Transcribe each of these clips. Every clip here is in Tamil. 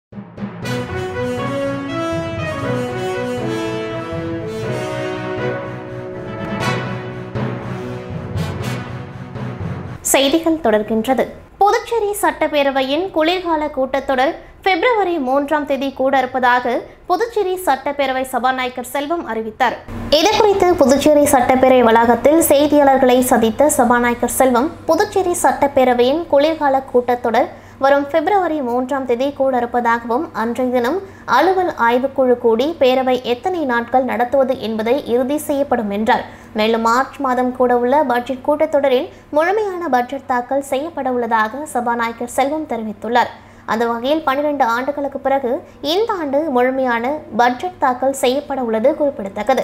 செய்திகள் தொடர்கின்றது புதுச்சேரி சட்டப்பேரவையின் குளிர்கால கூட்டத்தொடர் பிப்ரவரி மூன்றாம் தேதி கூட இருப்பதாக புதுச்சேரி சட்டப்பேரவை சபாநாயகர் செல்வம் அறிவித்தார் இதுகுறித்து புதுச்சேரி சட்டப்பேரவை வளாகத்தில் செய்தியாளர்களை சந்தித்த சபாநாயகர் செல்வம் புதுச்சேரி சட்டப்பேரவையின் குளிர்கால கூட்டத்தொடர் வரும் பிப்ரவரி மூன்றாம் தேதி கூட இருப்பதாகவும் அன்றைய தினம் அலுவல் ஆய்வுக்குழு கூடி பேரவை எத்தனை நாட்கள் நடத்துவது என்பதை இறுதி செய்யப்படும் என்றார் மேலும் மார்ச் மாதம் கூட உள்ள பட்ஜெட் கூட்டத்தொடரில் முழுமையான பட்ஜெட் தாக்கல் செய்யப்பட உள்ளதாக சபாநாயகர் செல்வம் தெரிவித்துள்ளார் அந்த வகையில் பன்னிரண்டு ஆண்டுகளுக்கு பிறகு இந்த ஆண்டு முழுமையான பட்ஜெட் தாக்கல் செய்யப்பட உள்ளது குறிப்பிடத்தக்கது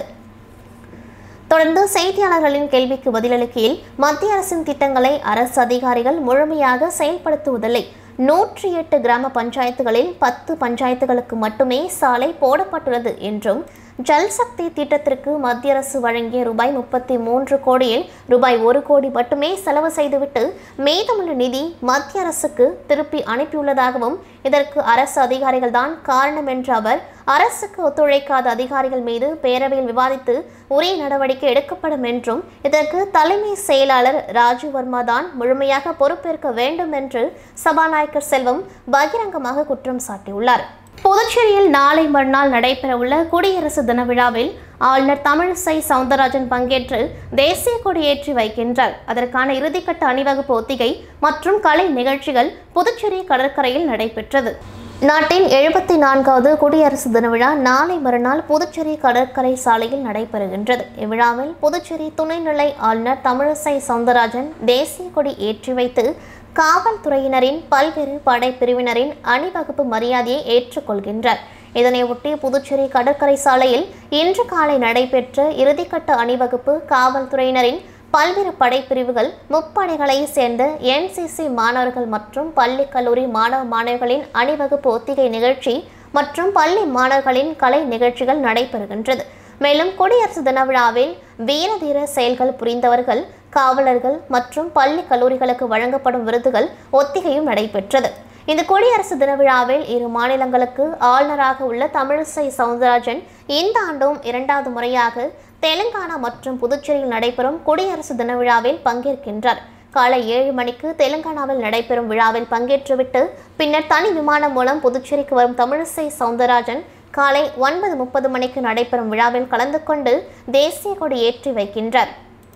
தொடர்ந்து செய்தியாளர்களின் கேள்விக்கு பதிலளிக்கையில் மத்திய அரசின் திட்டங்களை அரசு அதிகாரிகள் முழுமையாக செயல்படுத்துவதில்லை நூற்றி எட்டு கிராம பஞ்சாயத்துகளில் பத்து பஞ்சாயத்துகளுக்கு மட்டுமே சாலை போடப்பட்டுள்ளது என்றும் ஜல்சக்தி திட்டத்திற்கு மத்திய அரசு வழங்கிய ரூபாய் முப்பத்தி மூன்று கோடியில் ரூபாய் ஒரு கோடி மட்டுமே செலவு செய்துவிட்டு மீதமுள்ள நிதி மத்திய அரசுக்கு திருப்பி அனுப்பியுள்ளதாகவும் இதற்கு அரசு அதிகாரிகள் தான் காரணம் என்ற அவர் அரசுக்கு ஒத்துழைக்காத அதிகாரிகள் மீது பேரவையில் விவாதித்து உரிய நடவடிக்கை எடுக்கப்படும் என்றும் இதற்கு தலைமை செயலாளர் ராஜீவ் வர்மா தான் முழுமையாக பொறுப்பேற்க வேண்டும் என்று சபாநாயகர் செல்வம் பகிரங்கமாக குற்றம் சாட்டியுள்ளார் புதுச்சேரியில் நாளை மறுநாள் நடைபெறவுள்ள குடியரசு தின விழாவில் ஆளுநர் தமிழிசை சவுந்தரராஜன் பங்கேற்று தேசிய கொடி ஏற்றி வைக்கின்றார் அதற்கான இறுதிக்கட்ட அணிவகுப்பு ஒத்திகை மற்றும் கலை நிகழ்ச்சிகள் புதுச்சேரி கடற்கரையில் நடைபெற்றது நாட்டின் எழுபத்தி நான்காவது குடியரசு தின விழா நாளை மறுநாள் புதுச்சேரி கடற்கரை சாலையில் நடைபெறுகின்றது இவ்விழாவில் புதுச்சேரி துணைநிலை ஆளுநர் தமிழிசை சவுந்தரராஜன் தேசிய கொடி ஏற்றி வைத்து காவல்துறையினரின் பல்வேறு படைப்பிரிவினரின் அணிவகுப்பு மரியாதையை ஏற்றுக்கொள்கின்றார் இதனையொட்டி புதுச்சேரி கடற்கரை சாலையில் இன்று காலை நடைபெற்ற இறுதிக்கட்ட அணிவகுப்பு காவல்துறையினரின் பல்வேறு படைப்பிரிவுகள் முப்படைகளை சேர்ந்த என்சிசி மாணவர்கள் மற்றும் பள்ளி கல்லூரி மாணவ மாணவிகளின் அணிவகுப்பு ஒத்திகை நிகழ்ச்சி மற்றும் பள்ளி மாணவர்களின் கலை நிகழ்ச்சிகள் நடைபெறுகின்றது மேலும் குடியரசு தின விழாவில் வீர தீர செயல்கள் புரிந்தவர்கள் காவலர்கள் மற்றும் பள்ளி கல்லூரிகளுக்கு வழங்கப்படும் விருதுகள் ஒத்திகையும் நடைபெற்றது இந்த குடியரசு தின விழாவில் இரு மாநிலங்களுக்கு ஆளுநராக உள்ள தமிழிசை சவுந்தரராஜன் இந்த ஆண்டும் இரண்டாவது முறையாக தெலுங்கானா மற்றும் புதுச்சேரியில் நடைபெறும் குடியரசு தின விழாவில் பங்கேற்கின்றார் காலை ஏழு மணிக்கு தெலுங்கானாவில் நடைபெறும் விழாவில் பங்கேற்றுவிட்டு பின்னர் தனி விமானம் மூலம் புதுச்சேரிக்கு வரும் தமிழிசை சவுந்தரராஜன் காலை ஒன்பது முப்பது மணிக்கு நடைபெறும் விழாவில் கலந்து கொண்டு தேசிய கொடி ஏற்றி வைக்கின்றார்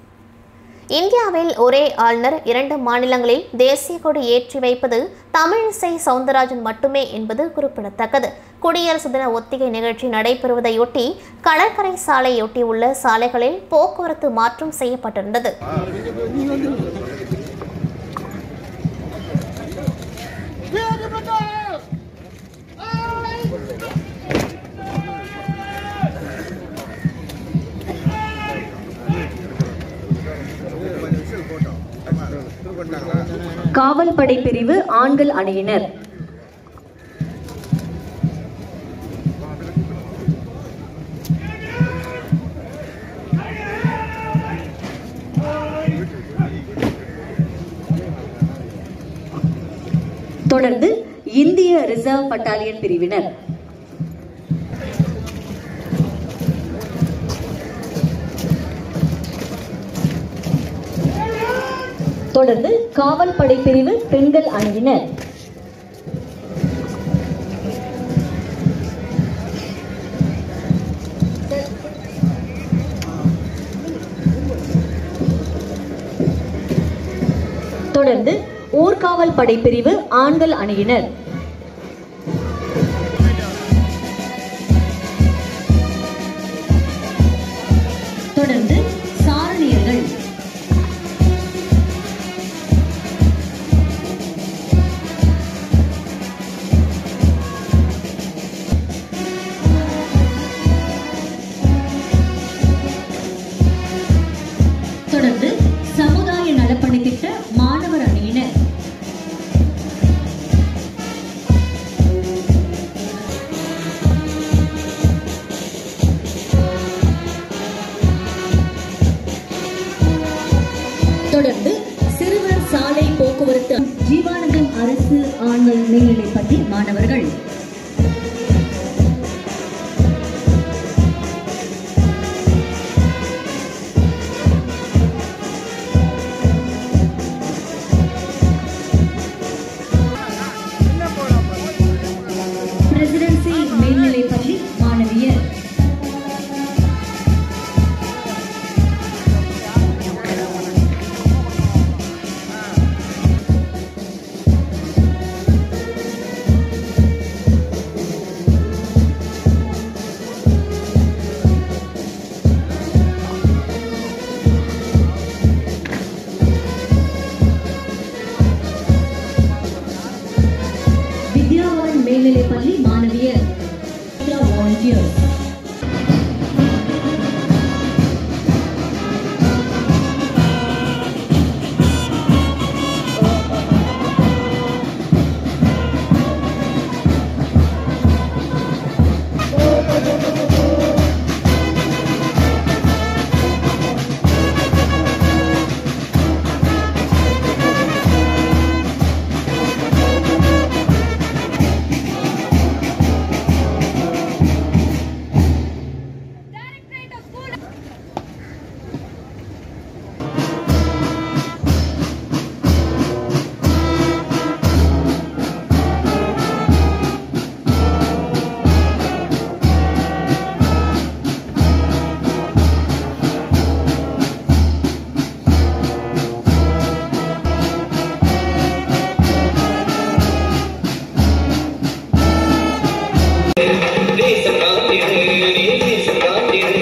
இந்தியாவில் ஒரே ஆளுநர் இரண்டு மாநிலங்களில் தேசிய கொடி ஏற்றி வைப்பது தமிழிசை சவுந்தரராஜன் மட்டுமே என்பது குறிப்பிடத்தக்கது குடியரசு தின ஒத்திகை நிகழ்ச்சி நடைபெறுவதையொட்டி கடற்கரை சாலையொட்டி உள்ள சாலைகளில் போக்குவரத்து மாற்றம் செய்யப்பட்டிருந்தது காவல் படை பிரிவு ஆண்கள் அணியினர் தொடர்ந்து இந்திய ரிசர்வ் பட்டாலியன் பிரிவினர் தொடர்ந்து காவல் படை பிரிவு பெண்கள் அணியினர் தொடர்ந்து ஊர்காவல் படை பிரிவு ஆண்கள் அணியினர் தொடர்ந்து சாரணியர்கள் தொடர்ந்து சமுதாய நலப்பணி திட்ட மாணவர் அணியினர் பள்ளி மாணவியர் volunteers தேசம் காத்திடு தேசம் காத்திடு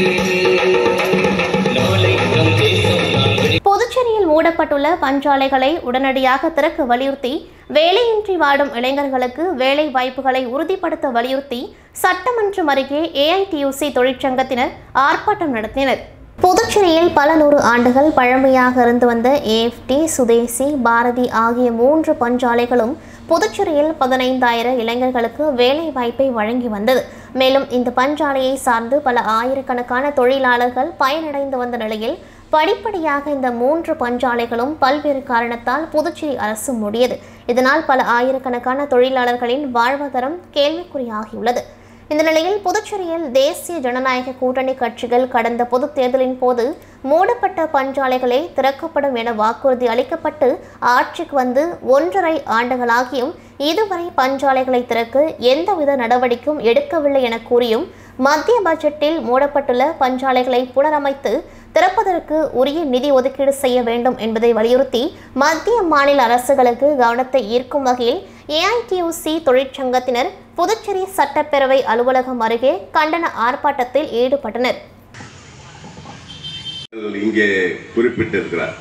நாளை நம் தேசம் நான் விடு புதுச்சேரியில் மூடப்பட்டுள்ள பஞ்சாலைகளை உடனடியாக திறக்க வலியுறுத்தி வேலையின்றி வாடும் இளைஞர்களுக்கு வேலை வாய்ப்புகளை உறுதிப்படுத்த வலியுறுத்தி சட்டமன்றம் அருகே ஏஐடியூசி தொழிற்சங்கத்தினர் ஆர்ப்பாட்டம் நடத்தினர் புதுச்சேரியில் பல நூறு ஆண்டுகள் பழமையாக இருந்து வந்த ஏஎஃப்டி சுதேசி பாரதி ஆகிய மூன்று பஞ்சாலைகளும் புதுச்சேரியில் பதினைந்தாயிரம் இளைஞர்களுக்கு வேலை வாய்ப்பை வழங்கி வந்தது மேலும் இந்த பஞ்சாலையை சார்ந்து பல ஆயிரக்கணக்கான தொழிலாளர்கள் பயனடைந்து வந்த நிலையில் படிப்படியாக இந்த மூன்று பஞ்சாலைகளும் பல்வேறு காரணத்தால் புதுச்சேரி அரசு மூடியது இதனால் பல ஆயிரக்கணக்கான தொழிலாளர்களின் வாழ்வாதாரம் கேள்விக்குறியாகியுள்ளது இந்த நிலையில் புதுச்சேரியில் தேசிய ஜனநாயக கூட்டணி கட்சிகள் கடந்த பொதுத் தேர்தலின் போது மூடப்பட்ட பஞ்சாலைகளை திறக்கப்படும் என வாக்குறுதி அளிக்கப்பட்டு ஆட்சிக்கு வந்து ஒன்றரை ஆண்டுகளாகியும் இதுவரை பஞ்சாலைகளை திறக்க எந்தவித நடவடிக்கையும் எடுக்கவில்லை என கூறியும் மத்திய பட்ஜெட்டில் மூடப்பட்டுள்ள பஞ்சாலைகளை புனரமைத்து திறப்பதற்கு உரிய நிதி ஒதுக்கீடு செய்ய வேண்டும் என்பதை வலியுறுத்தி மத்திய மாநில அரசுகளுக்கு கவனத்தை ஈர்க்கும் வகையில் ஏஐடியூசி தொழிற்சங்கத்தினர் புதுச்சேரி சட்டப்பேரவை அலுவலகம் அருகே கண்டன ஆர்ப்பாட்டத்தில் ஈடுபட்டனர் இங்கே குறிப்பிட்டிருக்கிறார்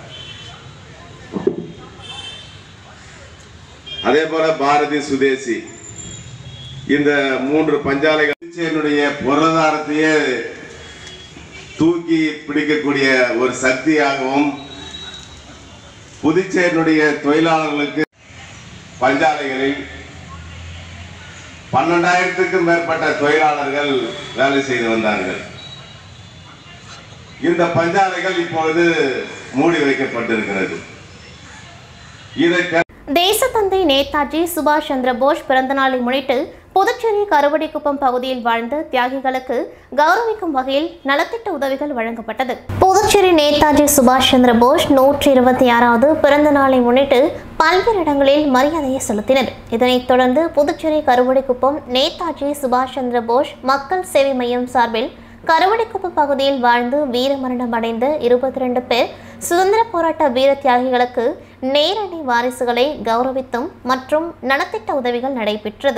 அதே போல பாரதி சுதேசி இந்த மூன்று பஞ்சாலைகள் புதுச்சேரியினுடைய பொருளாதாரத்தையே தூக்கி பிடிக்கக்கூடிய ஒரு சக்தியாகவும் புதுச்சேரியினுடைய தொழிலாளர்களுக்கு பஞ்சாலைகளில் பன்னெண்டாயிரத்துக்கும் மேற்பட்ட தொழிலாளர்கள் வேலை செய்து வந்தார்கள் இந்த பஞ்சாலைகள் இப்பொழுது மூடி வைக்கப்பட்டிருக்கிறது இதை க- தேசத்தந்தை நேதாஜி சுபாஷ் சந்திர போஸ் பிறந்தநாளை முன்னிட்டு புதுச்சேரி கருவடிக்குப்பம் பகுதியில் வாழ்ந்த தியாகிகளுக்கு கௌரவிக்கும் வகையில் நலத்திட்ட உதவிகள் வழங்கப்பட்டது புதுச்சேரி நேதாஜி சுபாஷ் சந்திர போஸ் நூற்றி இருபத்தி ஆறாவது பிறந்த நாளை முன்னிட்டு பல்வேறு இடங்களில் மரியாதையை செலுத்தினர் இதனைத் தொடர்ந்து புதுச்சேரி கருவடிக்குப்பம் நேதாஜி சுபாஷ் சந்திர போஸ் மக்கள் சேவை மையம் சார்பில் கருவடிக்குப்பம் பகுதியில் வாழ்ந்து வீரமரணம் அடைந்த இருபத்தி ரெண்டு பேர் சுதந்திர போராட்ட வீர தியாகிகளுக்கு நேரடி வாரிசுகளை கௌரவித்தும் மற்றும் நலத்திட்ட உதவிகள் நடைபெற்றது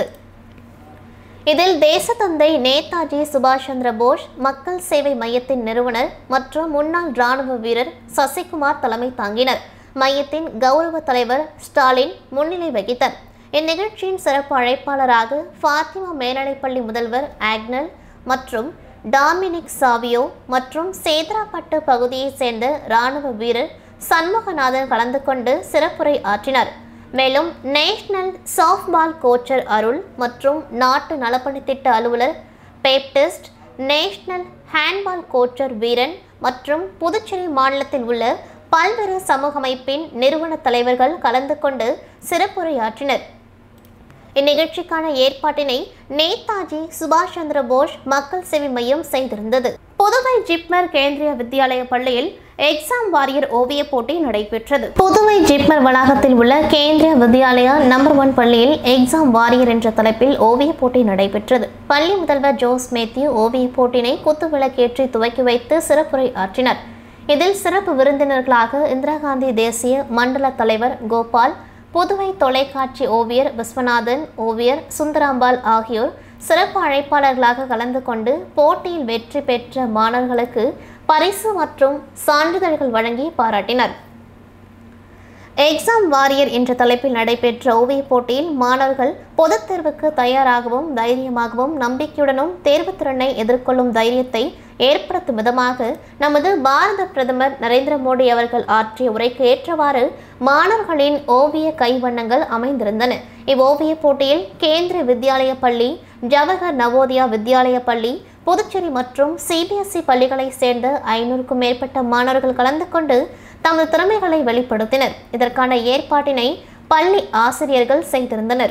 இதில் தேசத்தந்தை நேதாஜி சுபாஷ் சந்திர போஸ் மக்கள் சேவை மையத்தின் நிறுவனர் மற்றும் முன்னாள் ராணுவ வீரர் சசிகுமார் தலைமை தாங்கினர் மையத்தின் கௌரவ தலைவர் ஸ்டாலின் முன்னிலை வகித்தார் இந்நிகழ்ச்சியின் சிறப்பு அழைப்பாளராக ஃபாத்திமா மேல்நிலைப்பள்ளி முதல்வர் ஆக்னல் மற்றும் டாமினிக் சாவியோ மற்றும் சேத்ராப்பட்டு பகுதியைச் சேர்ந்த ராணுவ வீரர் சண்முகநாதன் கலந்து கொண்டு சிறப்புரை ஆற்றினார் மேலும் நேஷனல் சாஃப்ட்பால் கோச்சர் அருள் மற்றும் நாட்டு நலப்பணித் திட்ட அலுவலர் பேப்டிஸ்ட் நேஷனல் ஹேண்ட்பால் கோச்சர் வீரன் மற்றும் புதுச்சேரி மாநிலத்தில் உள்ள பல்வேறு சமூக அமைப்பின் நிறுவன தலைவர்கள் கலந்து கொண்டு சிறப்புரையாற்றினர் இந்நிகழ்ச்சிக்கான ஏற்பாட்டினை நேதாஜி சுபாஷ் சந்திர போஸ் மக்கள் சேவை மையம் செய்திருந்தது புதுவை ஜிப்மர் கேந்திரிய வித்யாலய பள்ளியில் எக்ஸாம் வாரியர் ஓவிய போட்டி நடைபெற்றது புதுவை ஜிப்மர் வளாகத்தில் உள்ள கேந்திரிய வித்யாலயா நம்பர் ஒன் பள்ளியில் எக்ஸாம் வாரியர் என்ற தலைப்பில் ஓவிய போட்டி நடைபெற்றது பள்ளி முதல்வர் ஜோஸ் மேத்யூ ஓவிய போட்டியினை குத்துவிளக்கேற்றி துவக்கி வைத்து சிறப்புரை ஆற்றினார் இதில் சிறப்பு விருந்தினர்களாக இந்திரா காந்தி தேசிய மண்டல தலைவர் கோபால் புதுவை தொலைக்காட்சி ஓவியர் விஸ்வநாதன் ஓவியர் சுந்தராம்பாள் ஆகியோர் சிறப்பு அழைப்பாளர்களாக கலந்து கொண்டு போட்டியில் வெற்றி பெற்ற மாணவர்களுக்கு பரிசு மற்றும் சான்றிதழ்கள் வழங்கி பாராட்டினர் எக்ஸாம் வாரியர் என்ற தலைப்பில் நடைபெற்ற ஓவியப் போட்டியில் மாணவர்கள் பொதுத் தேர்வுக்கு தயாராகவும் தைரியமாகவும் நம்பிக்கையுடனும் தேர்வுத் திறனை எதிர்கொள்ளும் தைரியத்தை ஏற்படுத்தும் விதமாக நமது பாரத பிரதமர் நரேந்திர மோடி அவர்கள் ஆற்றிய உரைக்கு ஏற்றவாறு மாணவர்களின் ஓவிய கைவண்ணங்கள் அமைந்திருந்தன இவ்வோவியப் போட்டியில் கேந்திர வித்யாலய பள்ளி ஜவஹர் நவோதயா வித்யாலய பள்ளி புதுச்சேரி மற்றும் சிபிஎஸ்இ பள்ளிகளைச் சேர்ந்த ஐநூறுக்கும் மேற்பட்ட மாணவர்கள் கலந்து கொண்டு தமது திறமைகளை வெளிப்படுத்தினர் இதற்கான ஏற்பாட்டினை பள்ளி ஆசிரியர்கள் செய்திருந்தனர்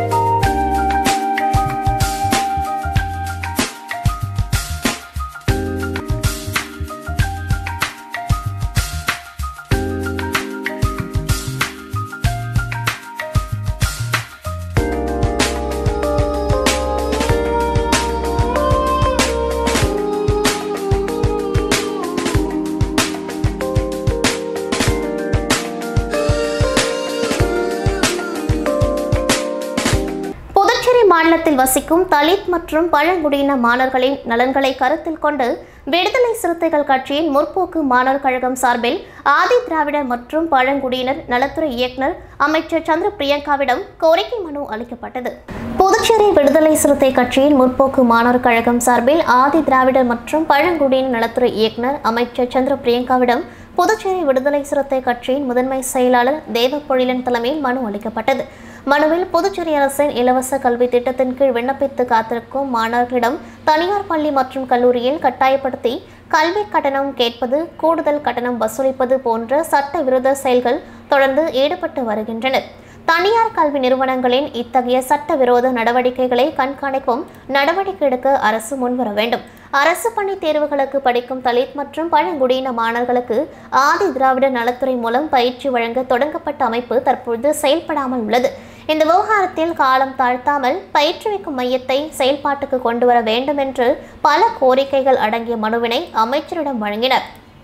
புதுச்சேரி மாநிலத்தில் வசிக்கும் தலித் மற்றும் பழங்குடியின மாணவர்களின் நலன்களை கருத்தில் கொண்டு விடுதலை சிறுத்தைகள் கட்சியின் முற்போக்கு மாணவர் கழகம் சார்பில் ஆதி திராவிடர் மற்றும் பழங்குடியினர் நலத்துறை இயக்குனர் அமைச்சர் சந்திர பிரியங்காவிடம் கோரிக்கை மனு அளிக்கப்பட்டது புதுச்சேரி விடுதலை சிறுத்தை கட்சியின் முற்போக்கு மாணவர் கழகம் சார்பில் ஆதி திராவிடர் மற்றும் பழங்குடியினர் நலத்துறை இயக்குனர் அமைச்சர் சந்திர பிரியங்காவிடம் புதுச்சேரி விடுதலை சிறுத்தை கட்சியின் முதன்மை செயலாளர் தேவப்பொழிலன் தலைமையில் மனு அளிக்கப்பட்டது மனுவில் புதுச்சேரி அரசின் இலவச கல்வி திட்டத்தின் கீழ் விண்ணப்பித்து காத்திருக்கும் மாணவர்களிடம் தனியார் பள்ளி மற்றும் கல்லூரியில் கட்டாயப்படுத்தி கல்வி கட்டணம் கேட்பது கூடுதல் கட்டணம் வசூலிப்பது போன்ற சட்டவிரோத செயல்கள் தொடர்ந்து ஈடுபட்டு வருகின்றனர் தனியார் கல்வி நிறுவனங்களின் இத்தகைய சட்டவிரோத நடவடிக்கைகளை கண்காணிக்கவும் நடவடிக்கை எடுக்க அரசு முன்வர வேண்டும் அரசு பணி தேர்வுகளுக்கு படிக்கும் தலித் மற்றும் பழங்குடியின மாணவர்களுக்கு ஆதி திராவிட நலத்துறை மூலம் பயிற்சி வழங்க தொடங்கப்பட்ட அமைப்பு தற்பொழுது செயல்படாமல் உள்ளது இந்த விவகாரத்தில் காலம் தாழ்த்தாமல் பயிற்றுவிக்கும் மையத்தை செயல்பாட்டுக்கு கொண்டு வர வேண்டும் என்று பல கோரிக்கைகள் அடங்கிய மனுவினை அமைச்சரிடம் வழங்கினர்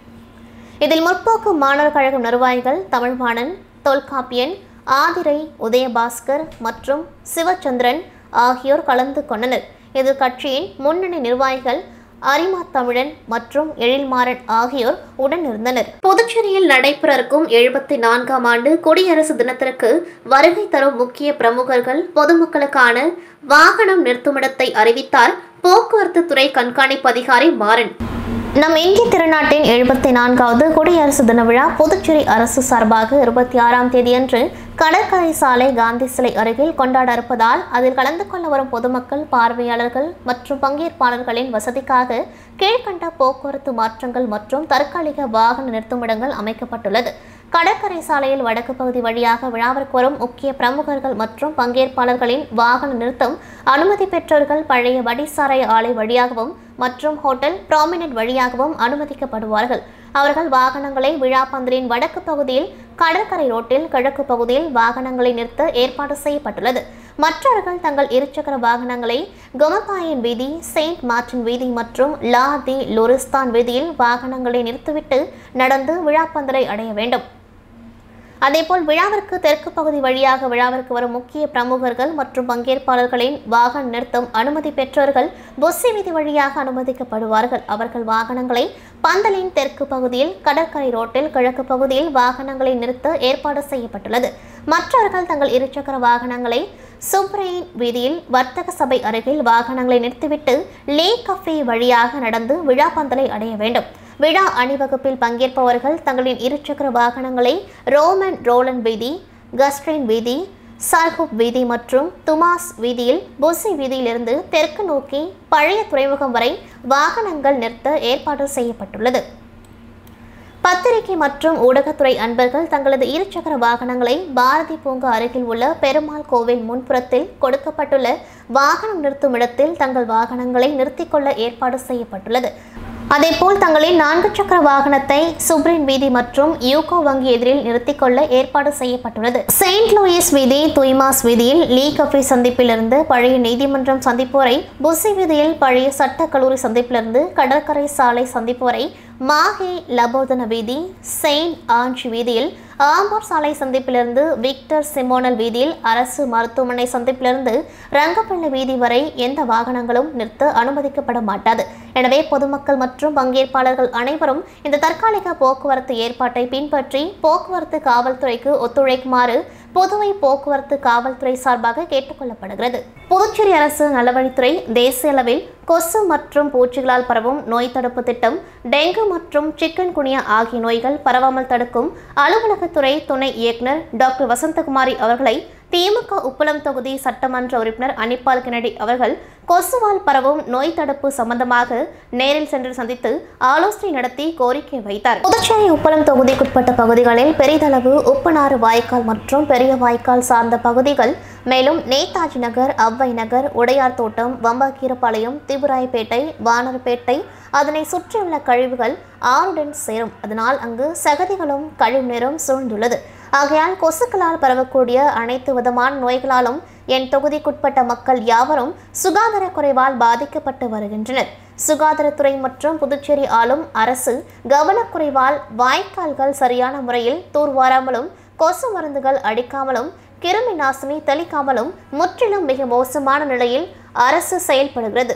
இதில் முற்போக்கு மாணவர் கழகம் நிர்வாகிகள் தமிழ்வாணன் தொல்காப்பியன் ஆதிரை உதயபாஸ்கர் மற்றும் சிவச்சந்திரன் ஆகியோர் கலந்து கொண்டனர் இதில் கட்சியின் முன்னணி நிர்வாகிகள் அரிமா தமிழன் மற்றும் எழில்மாறன் ஆகியோர் உடனிருந்தனர் புதுச்சேரியில் நடைபெற இருக்கும் எழுபத்தி நான்காம் ஆண்டு குடியரசு தினத்திற்கு வருகை தரும் முக்கிய பிரமுகர்கள் பொதுமக்களுக்கான வாகனம் நிறுத்துமிடத்தை அறிவித்தார் போக்குவரத்து துறை கண்காணிப்பு அதிகாரி மாறன் நம் இந்திய திருநாட்டின் எழுபத்தி நான்காவது குடியரசு தின விழா புதுச்சேரி அரசு சார்பாக இருபத்தி ஆறாம் தேதியன்று கடற்கரை சாலை காந்தி சிலை அருகில் கொண்டாட இருப்பதால் அதில் கலந்து கொள்ள வரும் பொதுமக்கள் பார்வையாளர்கள் மற்றும் பங்கேற்பாளர்களின் வசதிக்காக கீழ்கண்ட போக்குவரத்து மாற்றங்கள் மற்றும் தற்காலிக வாகன நிறுத்துமிடங்கள் அமைக்கப்பட்டுள்ளது கடற்கரை சாலையில் வடக்கு பகுதி வழியாக விழாவிற்கு வரும் முக்கிய பிரமுகர்கள் மற்றும் பங்கேற்பாளர்களின் வாகன நிறுத்தம் அனுமதி பெற்றோர்கள் பழைய வடிசாராய ஆலை வழியாகவும் மற்றும் ஹோட்டல் ப்ராமினட் வழியாகவும் அனுமதிக்கப்படுவார்கள் அவர்கள் வாகனங்களை விழா பந்தலின் வடக்கு பகுதியில் கடற்கரை ரோட்டில் கிழக்கு பகுதியில் வாகனங்களை நிறுத்த ஏற்பாடு செய்யப்பட்டுள்ளது மற்றவர்கள் தங்கள் இருசக்கர வாகனங்களை கொமபாயன் வீதி செயின்ட் மார்டின் வீதி மற்றும் லா தி லொரிஸ்தான் வீதியில் வாகனங்களை நிறுத்திவிட்டு நடந்து விழா பந்தலை அடைய வேண்டும் அதேபோல் விழாவிற்கு தெற்கு பகுதி வழியாக விழாவிற்கு வரும் முக்கிய பிரமுகர்கள் மற்றும் பங்கேற்பாளர்களின் வாகன நிறுத்தம் அனுமதி பெற்றோர்கள் பொஸ்ஸி வீதி வழியாக அனுமதிக்கப்படுவார்கள் அவர்கள் வாகனங்களை பந்தலின் தெற்கு பகுதியில் கடற்கரை ரோட்டில் கிழக்கு பகுதியில் வாகனங்களை நிறுத்த ஏற்பாடு செய்யப்பட்டுள்ளது மற்றவர்கள் தங்கள் இருசக்கர வாகனங்களை சுப்ரைன் வீதியில் வர்த்தக சபை அருகில் வாகனங்களை நிறுத்திவிட்டு லே கஃபே வழியாக நடந்து விழா பந்தலை அடைய வேண்டும் விழா அணிவகுப்பில் பங்கேற்பவர்கள் தங்களின் இருசக்கர வாகனங்களை ரோமன் ரோலன் வீதி கஸ்ட்ரைன் வீதி சார்ஹூப் வீதி மற்றும் துமாஸ் வீதியில் பொசி வீதியிலிருந்து தெற்கு நோக்கி பழைய துறைமுகம் வரை வாகனங்கள் நிறுத்த ஏற்பாடு செய்யப்பட்டுள்ளது பத்திரிகை மற்றும் ஊடகத்துறை அன்பர்கள் தங்களது இருசக்கர வாகனங்களை பாரதி பூங்கா அருகில் உள்ள பெருமாள் கோவில் முன்புறத்தில் கொடுக்கப்பட்டுள்ள வாகனம் நிறுத்தும் இடத்தில் தங்கள் வாகனங்களை நிறுத்திக் கொள்ள ஏற்பாடு செய்யப்பட்டுள்ளது அதேபோல் தங்களின் நான்கு சக்கர வாகனத்தை சுப்ரின் வீதி மற்றும் யூகோ வங்கி எதிரில் நிறுத்திக் கொள்ள ஏற்பாடு செய்யப்பட்டுள்ளது செயின்ட் லூயிஸ் வீதி துய்மாஸ் வீதியில் லீ கஃபே சந்திப்பிலிருந்து பழைய நீதிமன்றம் சந்திப்பு வரை புசி வீதியில் பழைய சட்ட கல்லூரி சந்திப்பிலிருந்து கடற்கரை சாலை சந்திப்பு வரை மாஹே லபோதன வீதி செயின்ட் ஆஞ்ச் வீதியில் ஆம்பூர் சாலை சந்திப்பிலிருந்து விக்டர் சிமோனல் வீதியில் அரசு மருத்துவமனை சந்திப்பிலிருந்து ரங்கப்பள்ளி வீதி வரை எந்த வாகனங்களும் நிறுத்த அனுமதிக்கப்பட மாட்டாது எனவே பொதுமக்கள் மற்றும் பங்கேற்பாளர்கள் அனைவரும் இந்த தற்காலிக போக்குவரத்து ஏற்பாட்டை பின்பற்றி போக்குவரத்து காவல்துறைக்கு ஒத்துழைக்குமாறு புதுவை போக்குவரத்து காவல்துறை சார்பாக கேட்டுக்கொள்ளப்படுகிறது புதுச்சேரி அரசு நலவழித்துறை தேசிய அளவில் கொசு மற்றும் பூச்சிகளால் பரவும் நோய் தடுப்பு திட்டம் டெங்கு மற்றும் சிக்கன் குனியா ஆகிய நோய்கள் பரவாமல் தடுக்கும் அலுவலகத்துறை துணை இயக்குனர் டாக்டர் வசந்தகுமாரி அவர்களை திமுக உப்பளம் தொகுதி சட்டமன்ற உறுப்பினர் அனிபால் கெனடி அவர்கள் கொசுவால் பரவும் நோய் தடுப்பு சம்பந்தமாக நேரில் சென்று சந்தித்து ஆலோசனை நடத்தி கோரிக்கை வைத்தார் புதுச்சேரி உப்பளம் தொகுதிக்குட்பட்ட பகுதிகளில் பெரிதளவு உப்பனாறு வாய்க்கால் மற்றும் பெரிய வாய்க்கால் சார்ந்த பகுதிகள் மேலும் நேதாஜி நகர் அவ்வை நகர் உடையார் தோட்டம் வம்பாக்கீரப்பாளையம் திபுராயப்பேட்டை வானர்பேட்டை அதனை சுற்றியுள்ள கழிவுகள் ஆறுடன் சேரும் அதனால் அங்கு சகதிகளும் கழிவுநீரும் சூழ்ந்துள்ளது ஆகையால் கொசுக்களால் பரவக்கூடிய அனைத்து விதமான நோய்களாலும் என் தொகுதிக்குட்பட்ட மக்கள் யாவரும் சுகாதார குறைவால் பாதிக்கப்பட்டு வருகின்றனர் சுகாதாரத்துறை மற்றும் புதுச்சேரி ஆளும் அரசு கவனக்குறைவால் வாய்க்கால்கள் சரியான முறையில் தூர்வாராமலும் கொசு மருந்துகள் அடிக்காமலும் கிருமி நாசினி தெளிக்காமலும் முற்றிலும் மிக மோசமான நிலையில் அரசு செயல்படுகிறது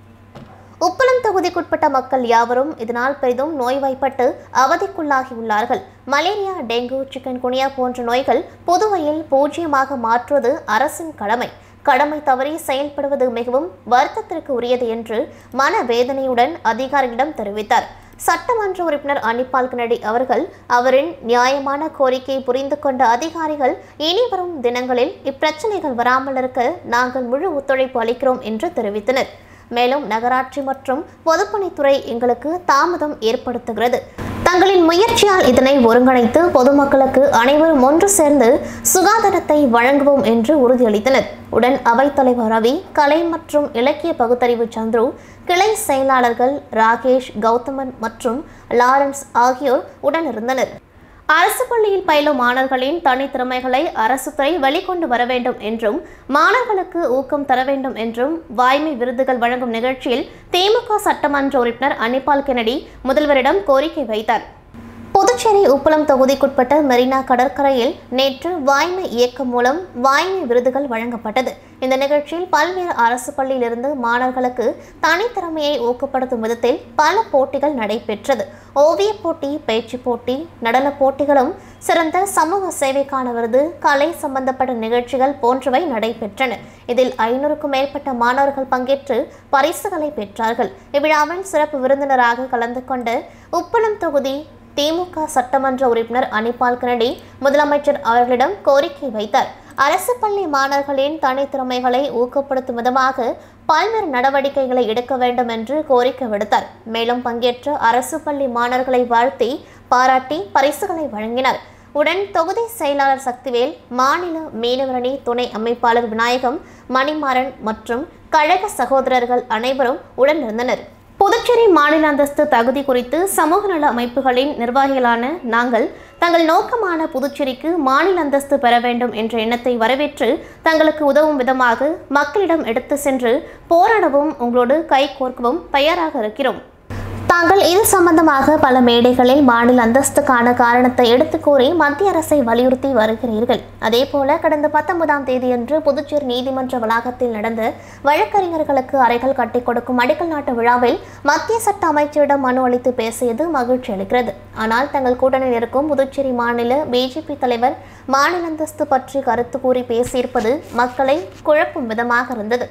உப்பளம் தொகுதிக்குட்பட்ட மக்கள் யாவரும் இதனால் பெரிதும் நோய்வாய்ப்பட்டு அவதிக்குள்ளாகியுள்ளார்கள் மலேரியா டெங்கு சிக்கன் குனியா போன்ற நோய்கள் புதுவையில் பூஜ்ஜியமாக மாற்றுவது அரசின் கடமை கடமை தவறி செயல்படுவது மிகவும் வருத்தத்திற்கு உரியது என்று மனவேதனையுடன் அதிகாரியிடம் தெரிவித்தார் சட்டமன்ற உறுப்பினர் அனிபால் கனடி அவர்கள் அவரின் நியாயமான கோரிக்கையை புரிந்து கொண்ட அதிகாரிகள் இனிவரும் தினங்களில் இப்பிரச்சனைகள் வராமல் இருக்க நாங்கள் முழு ஒத்துழைப்பு அளிக்கிறோம் என்று தெரிவித்தனர் மேலும் நகராட்சி மற்றும் பொதுப்பணித்துறை எங்களுக்கு தாமதம் ஏற்படுத்துகிறது தங்களின் முயற்சியால் இதனை ஒருங்கிணைத்து பொதுமக்களுக்கு அனைவரும் ஒன்று சேர்ந்து சுகாதாரத்தை வழங்குவோம் என்று உறுதியளித்தனர் உடன் அவைத்தலைவர் ரவி கலை மற்றும் இலக்கிய பகுத்தறிவு சந்துரு கிளை செயலாளர்கள் ராகேஷ் கௌதமன் மற்றும் லாரன்ஸ் ஆகியோர் உடனிருந்தனர் அரசு பள்ளியில் பயிலும் மாணவர்களின் தனித்திறமைகளை அரசு துறை வெளிக்கொண்டு வர வேண்டும் என்றும் மாணவர்களுக்கு ஊக்கம் தர வேண்டும் என்றும் வாய்மை விருதுகள் வழங்கும் நிகழ்ச்சியில் திமுக சட்டமன்ற உறுப்பினர் அனிபால் கெனடி முதல்வரிடம் கோரிக்கை வைத்தார் புதுச்சேரி உப்பளம் தொகுதிக்குட்பட்ட மெரினா கடற்கரையில் நேற்று வாய்மை இயக்கம் மூலம் வாய்மை விருதுகள் வழங்கப்பட்டது இந்த நிகழ்ச்சியில் பல்வேறு அரசு பள்ளியிலிருந்து மாணவர்களுக்கு தனித்திறமையை ஊக்கப்படுத்தும் விதத்தில் பல போட்டிகள் நடைபெற்றது ஓவியப் போட்டி பேச்சு போட்டி நடனப் போட்டிகளும் சிறந்த சமூக சேவைக்கான விருது கலை சம்பந்தப்பட்ட நிகழ்ச்சிகள் போன்றவை நடைபெற்றன இதில் ஐநூறுக்கும் மேற்பட்ட மாணவர்கள் பங்கேற்று பரிசுகளை பெற்றார்கள் இவ்விழாவில் சிறப்பு விருந்தினராக கலந்து கொண்ட உப்பளம் தொகுதி திமுக சட்டமன்ற உறுப்பினர் அனிபால் கனடி முதலமைச்சர் அவர்களிடம் கோரிக்கை வைத்தார் அரசு பள்ளி மாணவர்களின் தனித்திறமைகளை ஊக்கப்படுத்தும் விதமாக பல்வேறு நடவடிக்கைகளை எடுக்க வேண்டும் என்று கோரிக்கை விடுத்தார் மேலும் பங்கேற்ற அரசு பள்ளி மாணவர்களை வாழ்த்தி பாராட்டி பரிசுகளை வழங்கினார் உடன் தொகுதி செயலாளர் சக்திவேல் மாநில மீனவரணி துணை அமைப்பாளர் விநாயகம் மணிமாறன் மற்றும் கழக சகோதரர்கள் அனைவரும் உடன் இருந்தனர் புதுச்சேரி மாநில அந்தஸ்து தகுதி குறித்து சமூக நல அமைப்புகளின் நிர்வாகிகளான நாங்கள் தங்கள் நோக்கமான புதுச்சேரிக்கு மாநில அந்தஸ்து பெற வேண்டும் என்ற எண்ணத்தை வரவேற்று தங்களுக்கு உதவும் விதமாக மக்களிடம் எடுத்து சென்று போராடவும் உங்களோடு கை கோர்க்கவும் தயாராக இருக்கிறோம் தாங்கள் இது சம்பந்தமாக பல மேடைகளில் மாநில அந்தஸ்துக்கான காரணத்தை எடுத்து கூறி மத்திய அரசை வலியுறுத்தி வருகிறீர்கள் அதேபோல கடந்த பத்தொன்பதாம் தேதியன்று புதுச்சேரி நீதிமன்ற வளாகத்தில் நடந்த வழக்கறிஞர்களுக்கு அறைகள் கட்டிக் கொடுக்கும் அடிக்கல் நாட்டு விழாவில் மத்திய சட்ட அமைச்சரிடம் மனு அளித்து பேசியது மகிழ்ச்சி அளிக்கிறது ஆனால் தங்கள் கூட்டணியில் இருக்கும் புதுச்சேரி மாநில பிஜேபி தலைவர் மாநில அந்தஸ்து பற்றி கருத்து கூறி பேசியிருப்பது மக்களை குழப்பும் விதமாக இருந்தது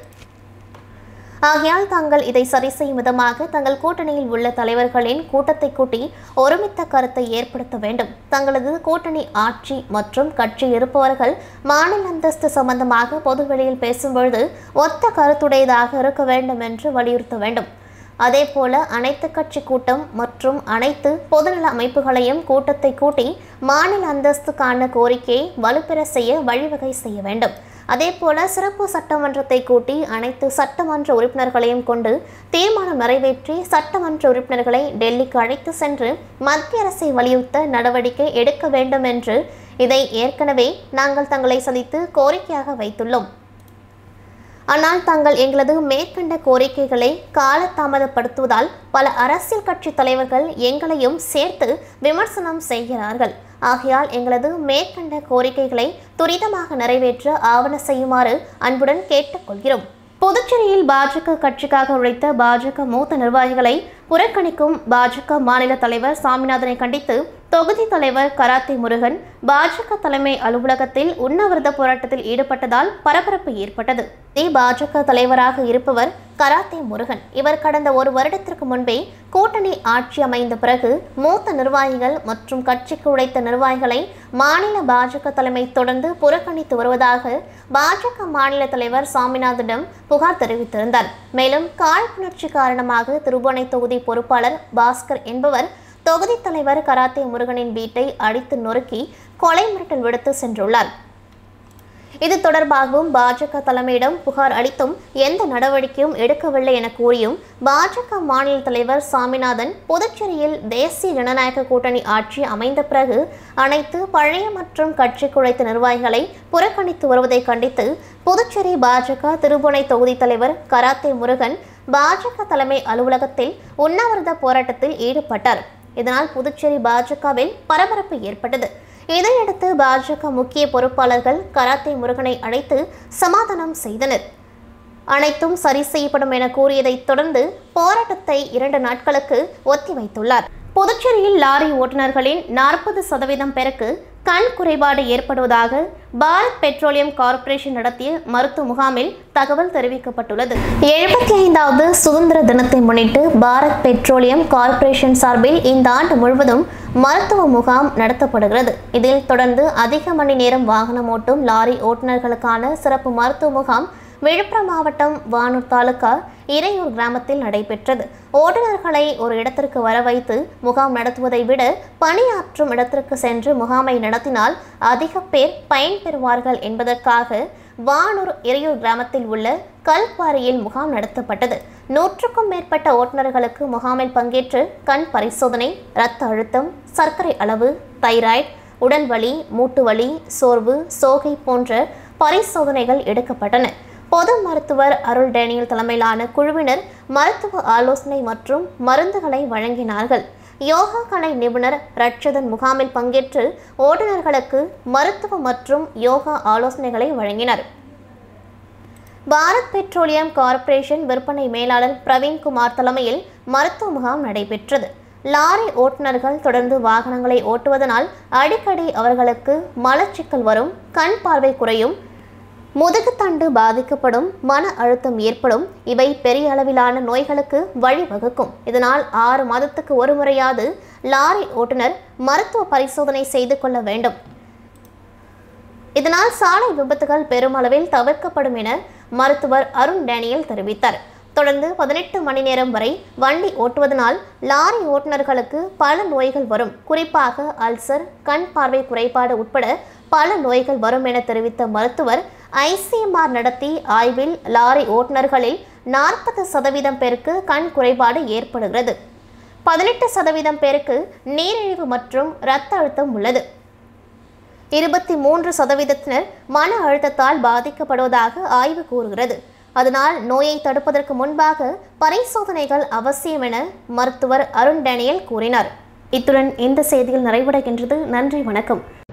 ஆகையால் தாங்கள் இதை சரி செய்யும் விதமாக தங்கள் கூட்டணியில் உள்ள தலைவர்களின் கூட்டத்தை கூட்டி ஒருமித்த கருத்தை ஏற்படுத்த வேண்டும் தங்களது கூட்டணி ஆட்சி மற்றும் கட்சி இருப்பவர்கள் மாநில அந்தஸ்து சம்பந்தமாக பொதுவெளியில் பேசும்பொழுது ஒத்த கருத்துடையதாக இருக்க வேண்டும் என்று வலியுறுத்த வேண்டும் அதேபோல அனைத்து கட்சி கூட்டம் மற்றும் அனைத்து பொதுநல அமைப்புகளையும் கூட்டத்தை கூட்டி மாநில அந்தஸ்துக்கான கோரிக்கையை வலுப்பெற செய்ய வழிவகை செய்ய வேண்டும் அதேபோல சிறப்பு சட்டமன்றத்தை கூட்டி அனைத்து சட்டமன்ற உறுப்பினர்களையும் கொண்டு தீர்மானம் நிறைவேற்றி சட்டமன்ற உறுப்பினர்களை டெல்லிக்கு அழைத்து சென்று மத்திய அரசை வலியுறுத்த நடவடிக்கை எடுக்க வேண்டும் என்று இதை ஏற்கனவே நாங்கள் தங்களை சந்தித்து கோரிக்கையாக வைத்துள்ளோம் ஆனால் தாங்கள் எங்களது மேற்கண்ட கோரிக்கைகளை காலதாமதப்படுத்துவதால் பல அரசியல் கட்சி தலைவர்கள் எங்களையும் சேர்த்து விமர்சனம் செய்கிறார்கள் ஆகையால் எங்களது மேற்கண்ட கோரிக்கைகளை துரிதமாக நிறைவேற்ற ஆவண செய்யுமாறு அன்புடன் கேட்டுக்கொள்கிறோம் புதுச்சேரியில் பாஜக கட்சிக்காக உழைத்த பாஜக மூத்த நிர்வாகிகளை புறக்கணிக்கும் பாஜக மாநில தலைவர் சாமிநாதனை கண்டித்து தொகுதி தலைவர் கராத்தே முருகன் பாஜக தலைமை அலுவலகத்தில் உண்ணாவிரத போராட்டத்தில் ஈடுபட்டதால் பரபரப்பு ஏற்பட்டது இதே பாஜக தலைவராக இருப்பவர் கராத்தே முருகன் இவர் கடந்த ஒரு வருடத்திற்கு முன்பே கூட்டணி ஆட்சி அமைந்த பிறகு மூத்த நிர்வாகிகள் மற்றும் கட்சிக்கு உழைத்த நிர்வாகிகளை மாநில பாஜக தலைமை தொடர்ந்து புறக்கணித்து வருவதாக பாஜக மாநில தலைவர் சாமிநாதனிடம் புகார் தெரிவித்திருந்தார் மேலும் காழ்ப்புணர்ச்சி காரணமாக திருபுவனை தொகுதி பொறுப்பாளர் பாஸ்கர் என்பவர் தொகுதி தலைவர் கராத்தே முருகனின் வீட்டை அடித்து நொறுக்கி கொலை மிரட்டல் விடுத்து சென்றுள்ளார் இது தொடர்பாகவும் பாஜக தலைமையிடம் புகார் அளித்தும் எந்த நடவடிக்கையும் எடுக்கவில்லை என கூறியும் பாஜக மாநில தலைவர் சாமிநாதன் புதுச்சேரியில் தேசிய ஜனநாயக கூட்டணி ஆட்சி அமைந்த பிறகு அனைத்து பழைய மற்றும் கட்சி குழைத்த நிர்வாகிகளை புறக்கணித்து வருவதை கண்டித்து புதுச்சேரி பாஜக திருபுவனை தொகுதி தலைவர் கராத்தே முருகன் பாஜக தலைமை அலுவலகத்தில் உண்ணாவிரத போராட்டத்தில் ஈடுபட்டார் இதனால் புதுச்சேரி பாஜகவில் பரபரப்பு ஏற்பட்டது இதையடுத்து பாஜக முக்கிய பொறுப்பாளர்கள் கராத்தே முருகனை அழைத்து சமாதானம் செய்தனர் அனைத்தும் சரி செய்யப்படும் என கூறியதைத் தொடர்ந்து போராட்டத்தை இரண்டு நாட்களுக்கு ஒத்திவைத்துள்ளார் புதுச்சேரியில் லாரி ஓட்டுநர்களின் நாற்பது சதவீதம் பேருக்கு கண் குறைபாடு ஏற்படுவதாக பாரத் பெட்ரோலியம் கார்ப்பரேஷன் நடத்திய மருத்துவ முகாமில் தகவல் தெரிவிக்கப்பட்டுள்ளது எழுபத்தி ஐந்தாவது சுதந்திர தினத்தை முன்னிட்டு பாரத் பெட்ரோலியம் கார்ப்பரேஷன் சார்பில் இந்த ஆண்டு முழுவதும் மருத்துவ முகாம் நடத்தப்படுகிறது இதில் தொடர்ந்து அதிக மணி நேரம் வாகனம் ஓட்டும் லாரி ஓட்டுநர்களுக்கான சிறப்பு மருத்துவ முகாம் விழுப்புரம் மாவட்டம் வானூர் தாலுகா இறையூர் கிராமத்தில் நடைபெற்றது ஓட்டுநர்களை ஒரு இடத்திற்கு வர வைத்து முகாம் நடத்துவதை விட பணியாற்றும் இடத்திற்கு சென்று முகாமை நடத்தினால் அதிக பேர் பயன்பெறுவார்கள் என்பதற்காக வானூர் இறையூர் கிராமத்தில் உள்ள கல்குவாரியில் முகாம் நடத்தப்பட்டது நூற்றுக்கும் மேற்பட்ட ஓட்டுநர்களுக்கு முகாமில் பங்கேற்று கண் பரிசோதனை இரத்த அழுத்தம் சர்க்கரை அளவு தைராய்டு உடல் வலி மூட்டு வலி சோர்வு சோகை போன்ற பரிசோதனைகள் எடுக்கப்பட்டன பொது மருத்துவர் அருள் டேனியல் தலைமையிலான குழுவினர் மருத்துவ ஆலோசனை மற்றும் மருந்துகளை வழங்கினார்கள் யோகா கலை நிபுணர் ரட்சதன் முகாமில் பங்கேற்று ஓட்டுநர்களுக்கு மருத்துவ மற்றும் யோகா ஆலோசனைகளை வழங்கினர் பாரத் பெட்ரோலியம் கார்ப்பரேஷன் விற்பனை மேலாளர் பிரவீன்குமார் தலைமையில் மருத்துவ முகாம் நடைபெற்றது லாரி ஓட்டுநர்கள் தொடர்ந்து வாகனங்களை ஓட்டுவதனால் அடிக்கடி அவர்களுக்கு மலச்சிக்கல் வரும் கண் பார்வை குறையும் முதுகுத்தண்டு பாதிக்கப்படும் மன அழுத்தம் ஏற்படும் இவை பெரிய அளவிலான நோய்களுக்கு வழிவகுக்கும் இதனால் ஆறு மாதத்துக்கு ஒரு முறையாவது லாரி ஓட்டுநர் மருத்துவ பரிசோதனை செய்து கொள்ள வேண்டும் இதனால் சாலை விபத்துகள் பெருமளவில் தவிர்க்கப்படும் என மருத்துவர் அருண் டேனியல் தெரிவித்தார் தொடர்ந்து பதினெட்டு மணி நேரம் வரை வண்டி ஓட்டுவதனால் லாரி ஓட்டுநர்களுக்கு பல நோய்கள் வரும் குறிப்பாக அல்சர் கண் பார்வை குறைபாடு உட்பட பல நோய்கள் வரும் என தெரிவித்த மருத்துவர் ஐசிஎம்ஆர் நடத்தி ஆய்வில் லாரி ஓட்டுநர்களில் நாற்பது சதவீதம் பேருக்கு கண் குறைபாடு ஏற்படுகிறது பதினெட்டு சதவீதம் பேருக்கு நீரிழிவு மற்றும் இரத்த அழுத்தம் உள்ளது இருபத்தி மூன்று சதவீதத்தினர் மன அழுத்தத்தால் பாதிக்கப்படுவதாக ஆய்வு கூறுகிறது அதனால் நோயை தடுப்பதற்கு முன்பாக பரிசோதனைகள் அவசியம் என மருத்துவர் அருண் டேனியல் கூறினார் இத்துடன் இந்த செய்தியில் நிறைவடைகின்றது நன்றி வணக்கம்